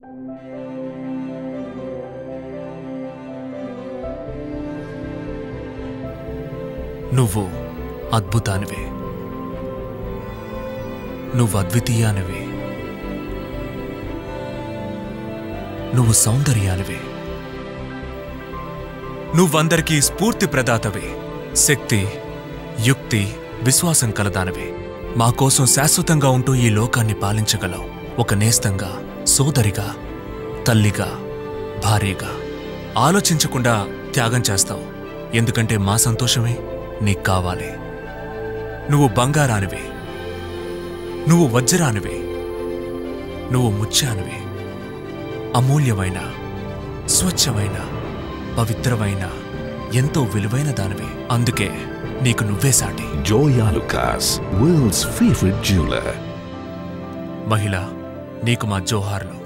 నువ్వు అద్భుతానివే నువ్వు అద్వితీయానివే నువ్వు సౌందర్యానివే నువ్వందరికీ స్ఫూర్తి ప్రదాతవే శక్తి యుక్తి విశ్వాసం కలదానవే మా కోసం శాశ్వతంగా ఉంటూ ఈ లోకాన్ని పాలించగలవు ఒక నేస్తంగా సోదరిగా తల్లిగా భార్యగా ఆలోచించకుండా త్యాగం చేస్తావు ఎందుకంటే మా సంతోషమే నీకు కావాలి నువ్వు బంగారానివే నువ్వు వజ్రానివే నువ్వు ముత్యానివే అమూల్యమైన స్వచ్ఛమైన పవిత్రమైన ఎంతో విలువైన దానివి అందుకే నీకు నువ్వే సాటి Joya Lucas, world's favorite jeweler. మహిళ నీకు మా జోహార్లు